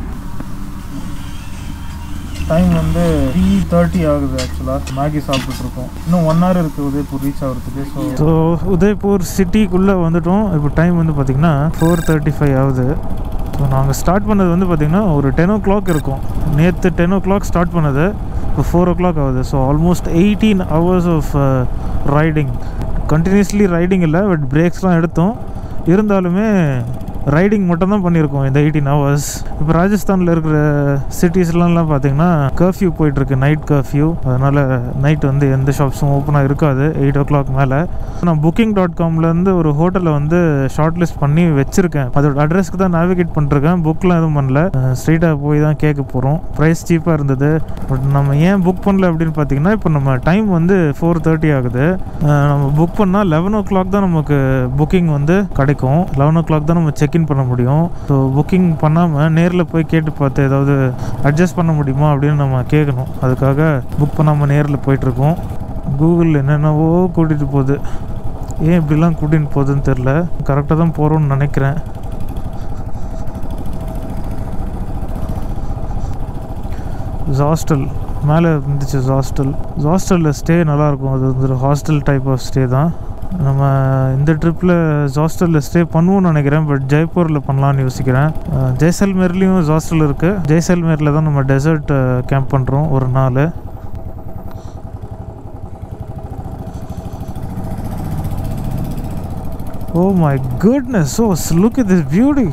டைம் வந்து த்ரீ தேர்ட்டி ஆகுது ஆக்சுவலாக மேகி சாப்பிட்டுருக்கோம் இன்னும் ஒன் ஹவர் இருக்குது உதய்பூர் ரீச் ஆகிறதுக்கு ஸோ ஸோ உதய்பூர் சிட்டிக்குள்ளே வந்துட்டோம் இப்போ டைம் வந்து பார்த்திங்கன்னா ஃபோர் தேர்ட்டி ஃபைவ் ஆகுது ஸோ நாங்கள் ஸ்டார்ட் பண்ணது வந்து பார்த்திங்கன்னா ஒரு டென் ஓ கிளாக் இருக்கும் நேற்று டென் ஓ கிளாக் ஸ்டார்ட் பண்ணது இப்போ ஃபோர் ஓ கிளாக் ஆகுது so almost eighteen hours of riding continuously riding இல்லை பட் பிரேக்ஸ்லாம் எடுத்தோம் இருந்தாலுமே ரைடிங் மட்டும் தான் பண்ணியிருக்கோம் இந்த எயிட்டீன் ஹவர்ஸ் இப்போ ராஜஸ்தானில் இருக்கிற சிட்டிஸ்லாம் பார்த்தீங்கன்னா கர்ஃப்யூ போயிட்டுருக்கு நைட் கர்ஃப்யூ அதனால் நைட் வந்து எந்த ஷாப்ஸும் ஓப்பனாக இருக்காது எயிட் ஓ கிளாக் மேலே நான் புக்கிங் டாட் காம்லேருந்து ஒரு ஹோட்டலை வந்து ஷார்ட் லிஸ்ட் பண்ணி வச்சுருக்கேன் அதோட அட்ரஸ்க்கு தான் நேவிகேட் பண்ணிருக்கேன் புக்லாம் எதுவும் பண்ணல ஸ்ட்ரெயிட்டாக போய் தான் கேட்க போகிறோம் ப்ரைஸ் சீப்பாக இருந்தது பட் நம்ம ஏன் புக் பண்ணல அப்படின்னு பார்த்தீங்கன்னா இப்போ நம்ம டைம் வந்து ஃபோர் தேர்ட்டி ஆகுது அஹ் நம்ம புக் பண்ணால் லெவன் ஓ கிளாக் தான் நமக்கு புக்கிங் வந்து கிடைக்கும் லெவன் ஓ கிளாக் தான் நம்ம செக்இன் பண்ண முடியும் ஸோ புக்கிங் பண்ணாமல் நேரில் போய் கேட்டு பார்த்து ஏதாவது அட்ஜஸ்ட் பண்ண முடியுமா அப்படின்னு நம்ம கேட்கணும் அதுக்காக புக் பண்ணாமல் நேரில் போயிட்டுருக்கோம் கூகுள் என்னென்னவோ கூட்டிகிட்டு போகுது ஏன் இப்படிலாம் கூட்டின்னு போகுதுன்னு தெரில கரெக்டாக தான் போகிறோம்னு நினைக்கிறேன் ஹாஸ்டல் மேலே இருந்துச்சு ஹாஸ்டல் ஹாஸ்டலில் ஸ்டே நல்லாயிருக்கும் அது வந்து ஒரு ஹாஸ்டல் டைப் ஆஃப் ஸ்டே தான் நம்ம இந்த ட்ரிப்பில் ஹாஸ்டலில் ஸ்டே பண்ணுவோம்னு நினைக்கிறேன் பட் ஜெய்ப்பூரில் பண்ணலான்னு யோசிக்கிறேன் அஹ் ஜெய்சல்மேர்லேயும் ஹாஸ்டல் இருக்குது ஜெய்சல்மேரில் தான் நம்ம டெசர்ட் கேம்ப் பண்ணுறோம் ஒரு நாள் Oh my goodness, so look at this beauty.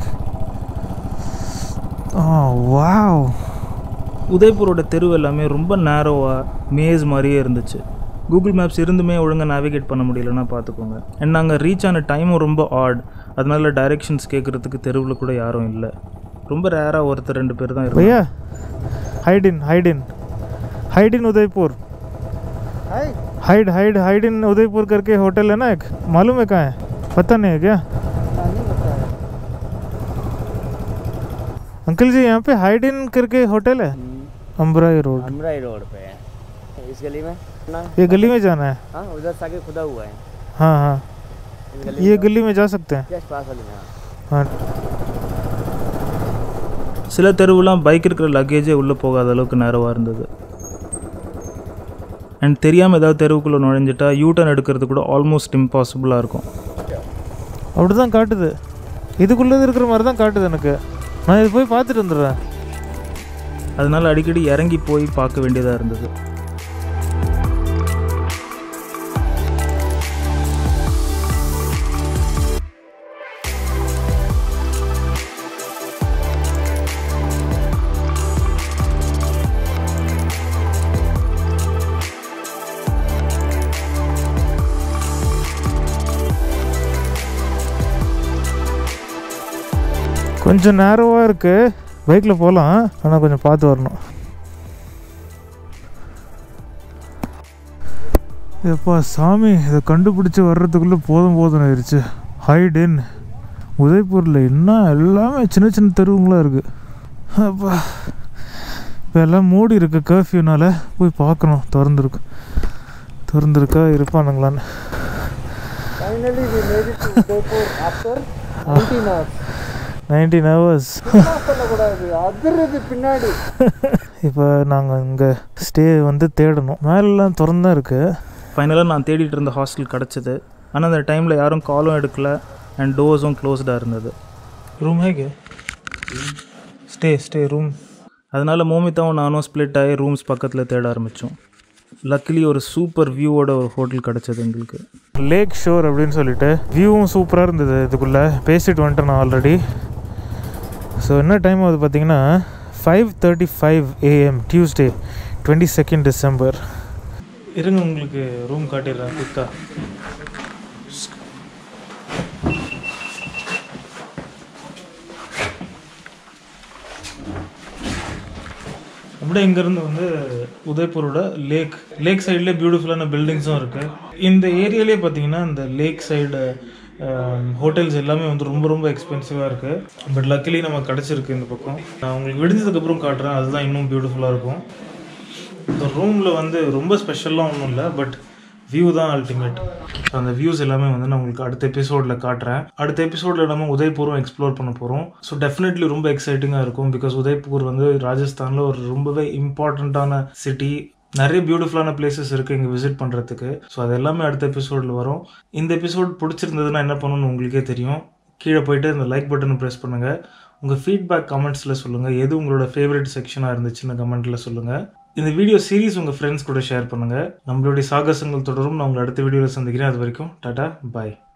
Oh wow. உதய்பூரோட தெரு எல்லாமே ரொம்ப நேரோவாக மேஸ் மாதிரியே இருந்துச்சு கூகுள் மேப்ஸ் இருந்துமே ஒழுங்காக நேவிகேட் பண்ண முடியலன்னா பார்த்துக்கோங்க அண்ட் நாங்கள் ரீச் ஆன டைமும் ரொம்ப ஆட் அதனால டைரெக்ஷன்ஸ் கேட்குறதுக்கு தெருவில் கூட யாரும் இல்லை ரொம்ப ரேராக ஒருத்தர் ரெண்டு பேர் தான் இருந்தாங்க भैया hide in hide in hide in Udaipur hide hide hide in Udaipur करके होटल है ना एक मालूम है कहाँ है पता नहीं है क्या अंकल जी यहाँ पे हाइड इन करके होटल है अम्बराई रोड अमराई रोड पे है इस गली में ना ये गली में जाना है हाँ उधर से आगे खुदा हुआ है हाँ हाँ इस गली ये गली में जा सकते हैं जस्ट पास वाली में हाँ हाँ சில தெருவுலாம் பைக் இருக்கிற லக்கேஜே உள்ளே போகாத அளவுக்கு நேரவாக இருந்தது அண்ட் தெரியாமல் ஏதாவது தெருவுக்குள்ளே நுழைஞ்சிட்டா யூட்டர்ன் எடுக்கிறது கூட ஆல்மோஸ்ட் இம்பாசிபிளாக இருக்கும் அப்படி தான் காட்டுது இதுக்குள்ளே இருக்கிற மாதிரி தான் காட்டுது எனக்கு நான் இது போய் பார்த்துட்டு வந்துடுறேன் அதனால அடிக்கடி இறங்கி போய் பார்க்க வேண்டியதாக இருந்தது கொஞ்சம் நேரவாக இருக்குது பைக்கில் போகலாம் ஆனால் கொஞ்சம் பார்த்து வரணும் எப்பா சாமி இதை கண்டுபிடிச்சி வர்றதுக்குள்ளே போதும் போதும் ஆயிடுச்சு ஹைட் இன் உதய்பூரில் என்ன எல்லாமே சின்ன சின்ன தெருவுங்களாக இருக்குது அப்பா இப்போ எல்லாம் மூடி இருக்கு கர்ஃப்யூனால போய் பார்க்கணும் திறந்துருக்கு திறந்துருக்கா இருப்பானுங்களான்னு finally we made it to Udaipur after 19 hours nineteen hours சும்மா சொல்லக்கூடாது அதிர்றது பின்னாடி இப்போ நாங்கள் இங்கே ஸ்டே வந்து தேடணும் மேலெலாம் திறந்தான் இருக்குது ஃபைனலாக நான் தேடிட்டு இருந்த ஹாஸ்டல் கிடச்சிது ஆனால் அந்த டைமில் யாரும் காலும் எடுக்கல அண்ட் டோர்ஸும் க்ளோஸ்டாக இருந்தது रूम है क्या स्टे स्टे रूम அதனால் மோமிதாவும் நானும் ஸ்ப்ளிட் ஆகி ரூம்ஸ் பக்கத்தில் தேட ஆரம்பித்தோம் லக்கிலி ஒரு சூப்பர் வியூவோட ஒரு ஹோட்டல் கிடச்சது எங்களுக்கு லேக் ஷோர் அப்படின்னு சொல்லிட்டு வியூவும் சூப்பராக இருந்தது இதுக்குள்ளே பேசிட்டு வந்துட்டேன் நான் ஆல்ரெடி ஸோ என்ன டைம் ஆகுது பார்த்தீங்கன்னா five thirty five AM Tuesday twenty second December இருங்க உங்களுக்கு ரூம் காட்டிடுறேன் குயிக்காக அப்படியே இங்கேருந்து வந்து உதய்பூரோட லேக் லேக் சைட்லேயே பியூட்டிஃபுல்லான பில்டிங்ஸும் இருக்குது இந்த ஏரியாலே பார்த்தீங்கன்னா இந்த லேக் சைடு ஹோட்டல்ஸ் எல்லாமே வந்து ரொம்ப ரொம்ப எக்ஸ்பென்சிவாக இருக்குது பட் லக்கிலி நமக்கு கிடச்சிருக்கு இந்த பக்கம் நான் உங்களுக்கு விடிஞ்சதுக்கப்புறம் காட்டுறேன் அதுதான் இன்னும் பியூட்டிஃபுல்லாக இருக்கும் இந்த ரூமில் வந்து ரொம்ப ஸ்பெஷலாக ஒன்றும் இல்லை பட் வியூ தான் அல்டிமேட் ஸோ அந்த வியூஸ் எல்லாமே வந்து நான் உங்களுக்கு அடுத்த எபிசோடில் காட்டுறேன் அடுத்த எபிசோடில் நம்ம உதய்பூரும் எக்ஸ்ப்ளோர் பண்ண போகிறோம் ஸோ டெஃபினெட்லி ரொம்ப எக்ஸைட்டிங்காக இருக்கும் பிகாஸ் உதய்பூர் வந்து ராஜஸ்தானில் ஒரு ரொம்பவே இம்பார்ட்டண்ட்டான சிட்டி நிறைய பியூட்டிஃபுல்லான பிளேசஸ் இருக்குது இங்கே விசிட் பண்ணுறதுக்கு ஸோ அது எல்லாமே அடுத்த எபிசோடில் வரும் இந்த எபிசோட் பிடிச்சிருந்ததுன்னா என்ன பண்ணணும்னு உங்களுக்கே தெரியும் கீழே போயிட்டு இந்த லைக் பட்டனை ப்ரெஸ் பண்ணுங்கள் உங்கள் ஃபீட்பேக் கமெண்ட்ஸில் சொல்லுங்கள் எது உங்களோட ஃபேவரட் செக்ஷனாக இருந்துச்சுன்னு கமெண்ட்டில் சொல்லுங்கள் இந்த வீடியோ சீரிஸ் உங்கள் ஃப்ரெண்ட்ஸ் கூட ஷேர் பண்ணுங்கள் நம்மளுடைய சாகசங்கள் தொடரும் நான் உங்களை அடுத்த வீடியோவில் சந்திக்கிறேன் அது வரைக்கும் டாடா பாய்